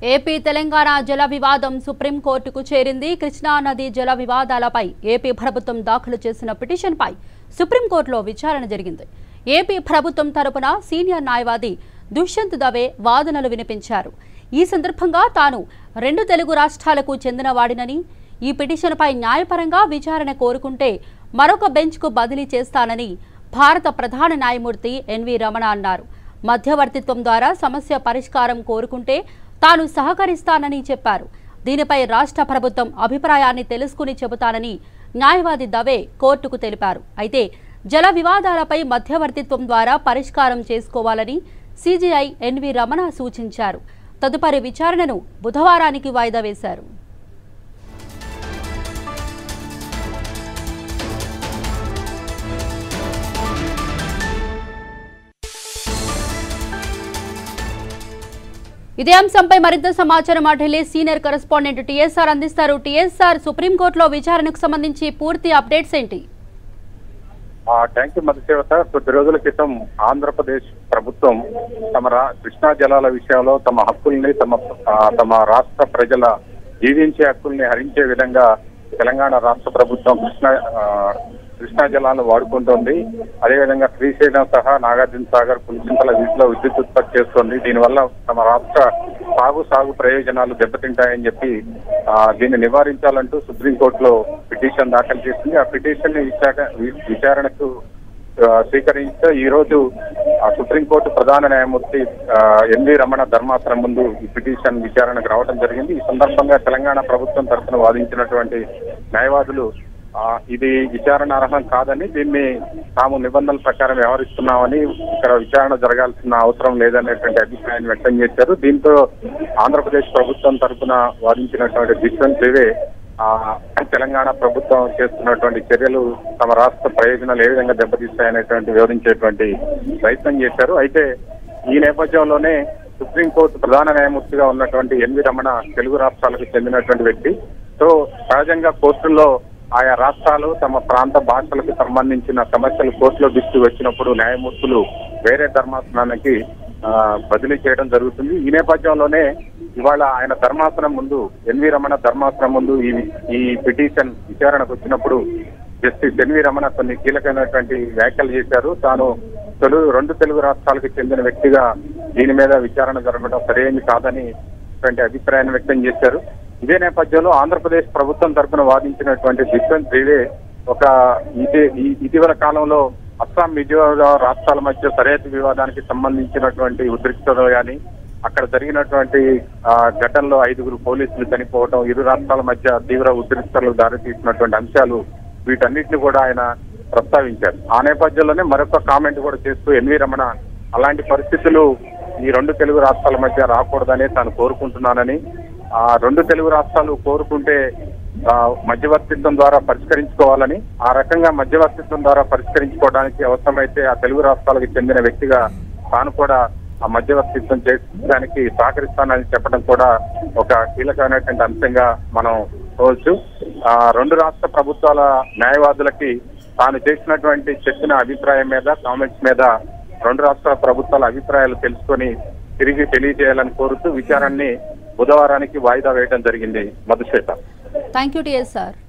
AP Telangana జల వివాదం సుప్రీంకోర్టుకు చేరింది కృష్ణా నది జల వివాదాలపై ఏపీ ప్రభుత్వం దాఖలు చేసిన పిటిషన్పై సుప్రీంకోర్టులో విచారణ జరిగింది ఏపీ ప్రభుత్వం తరపున సీనియర్ న్యాయవాది దుష్యంత్ దవే వాదనలు వినిపించారు ఈ సందర్భంగా తాను రెండు తెలుగు రాష్ట్రాలకు చెందినవాడినని ఈ పిటిషన్పై న్యాయపరంగా విచారణ కోరుకుంటే మరొక బెంచ్కు బదిలీ చేస్తానని భారత ప్రధాన న్యాయమూర్తి ఎన్వి రమణ అన్నారు మధ్యవర్తిత్వం ద్వారా సమస్య పరిష్కారం కోరుకుంటే తాను సహకరిస్తానని చెప్పారు దీనిపై రాష్ట్ర ప్రభుత్వం అభిప్రాయాన్ని తెలుసుకుని చెబుతానని న్యాయవాది దవే కోర్టుకు తెలిపారు అయితే జల వివాదాలపై మధ్యవర్తిత్వం ద్వారా పరిష్కారం చేసుకోవాలని సీజీఐ ఎన్వి రమణ సూచించారు తదుపరి విచారణను బుధవారానికి వాయిదా వేశారు ఇదే అంశంపై మరింత సమాచారం మా ఢిల్లీ సీనియర్ కరెస్పాండెంట్ టీఎస్ఆర్ అందిస్తారు టీఎస్ఆర్ సుప్రీంకోర్టులో విచారణకు సంబంధించి పూర్తి అప్డేట్స్ ఏంటి ఆ ట్యాంక్ మధ్యచేవత కొద్ది రోజుల క్రితం ఆంధ్రప్రదేశ్ ప్రభుత్వం తమ రా కృష్ణా జలాల విషయంలో తమ హక్కుల్ని తమ ఆ, తమ రాష్ట్ర ప్రజల జీవించే హక్కుల్ని హరించే విధంగా తెలంగాణ రాష్ట్ర ప్రభుత్వం కృష్ణా ఆ, కృష్ణా జలాలను వాడుకుంటోంది అదేవిధంగా శ్రీశైలం సహా నాగార్జున సాగర్ పులిచింతల వీటిలో విద్యుత్ ఉత్పత్తి చేస్తోంది దీనివల్ల తమ రాష్ట్ర సాగు సాగు ప్రయోజనాలు దెబ్బతింటాయని చెప్పి ఆ, దీన్ని నివారించాలంటూ సుప్రీంకోర్టులో పిటిషన్ దాఖలు చేసింది ఆ పిటిషన్ ని విచార- వి- విచారణకు ఆ, స్వీకరిస్తే ఈ రోజు ఆ సుప్రీంకోర్టు ప్రధాన న్యాయమూర్తి ఆ, ఎన్వి రమణ ధర్మాసనం ముందు ఈ పిటిషన్ విచారణకు రావడం జరిగింది ఈ సందర్భంగా తెలంగాణ ప్రభుత్వం తరఫున వాదించినటువంటి న్యాయవాదులు ఆ, ఇది విచారణ అర్హం కాదని దీన్ని తాము నిబంధనల ప్రకారం వ్యవహరిస్తున్నామని ఇక్కడ విచారణ జరగాల్సిన అవసరం లేదనేటువంటి అభిప్రాయాన్ని వ్యక్తం చేశారు దీంతో ఆంధ్రప్రదేశ్ ప్రభుత్వం తరఫున వాదించినటువంటి దిశ్వంత్ దేవే ఆ తెలంగాణ ప్రభుత్వం చేస్తున్నటువంటి చర్యలు తమ రాష్ట్ర ప్రయోజనాలు ఏ విధంగా దెబ్బతీస్తాయనేటువంటి వివరించేటువంటి ప్రయత్నం చేశారు అయితే ఈ నేపథ్యంలోనే సుప్రీంకోర్టు ప్రధాన న్యాయమూర్తిగా ఉన్నటువంటి ఎన్వి రమణ తెలుగు రాష్ట్రాలకు చెందినటువంటి వ్యక్తి సో సహజంగా కోర్టుల్లో ఆయా రాష్ట్రాలు తమ ప్రాంత భాషలకు సంబంధించిన సమస్యలు కోర్టులో దృష్టి వచ్చినప్పుడు న్యాయమూర్తులు వేరే ధర్మాసనానికి ఆ, బదిలీ చేయడం జరుగుతుంది ఈ నేపథ్యంలోనే ఇవాళ ఆయన ధర్మాసనం ముందు ఎన్వి రమణ ధర్మాసనం ముందు ఈ ఈ పిటిషన్ విచారణకు వచ్చినప్పుడు జస్టిస్ ఎన్వి రమణ కొన్ని కీలకమైనటువంటి వ్యాఖ్యలు చేశారు తాను తెలుగు రెండు తెలుగు రాష్ట్రాలకు చెందిన వ్యక్తిగా దీని మీద విచారణ జరగడం సరైనది కాదని అటువంటి అభిప్రాయాన్ని వ్యక్తం చేశారు ఇదే నేపథ్యంలో ఆంధ్రప్రదేశ్ ప్రభుత్వం తరఫున వాదించినటువంటి దిశ్వంత్ దేవే ఒక ఇదే ఈ- ఇటీవల కాలంలో అస్సాం మిజోరాం రాష్ట్రాల మధ్య సరిహద్దు వివాదానికి సంబంధించినటువంటి ఉద్రిక్తతలు కానీ అక్కడ జరిగినటువంటి ఆ, ఘటనలో ఐదుగురు పోలీసులు చనిపోవడం ఇరు రాష్ట్రాల మధ్య తీవ్ర ఉద్రిక్తతలకు దారితీసినటువంటి అంశాలు వీటన్నిటిని కూడా ఆయన ప్రస్తావించారు ఆ నేపథ్యంలోనే మరొక కామెంట్ కూడా చేస్తూ ఎన్వి రమణ అలాంటి పరిస్థితులు ఈ రెండు తెలుగు రాష్ట్రాల మధ్య రాకూడదని తాను కోరుకుంటున్నానని ఆ రెండు తెలుగు రాష్ట్రాలు కోరుకుంటే ఆ, మధ్యవర్తిత్వం ద్వారా పరిష్కరించుకోవాలని ఆ రకంగా మధ్యవర్తిత్వం ద్వారా పరిష్కరించుకోవడానికి అవసరమైతే ఆ తెలుగు రాష్ట్రాలకు చెందిన వ్యక్తిగా తాను కూడా ఆ మధ్యవర్తిత్వం చేయడానికి సహకరిస్తానని చెప్పడం కూడా ఒక కీలకమైనటువంటి అంశంగా మనం చూడవచ్చు ఆ రెండు రాష్ట్ర ప్రభుత్వాల న్యాయవాదులకి తాను చేసినటువంటి చెప్పిన అభిప్రాయం మీద కామెంట్స్ మీద రెండు రాష్ట్ర ప్రభుత్వాల అభిప్రాయాలు తెలుసుకొని తిరిగి తెలియజేయాలని కోరుతూ విచారాన్ని బుధవారానికి వాయిదా వేయడం జరిగింది మధుశ్వేత థ్యాంక్ యూ టీఎస్ఆర్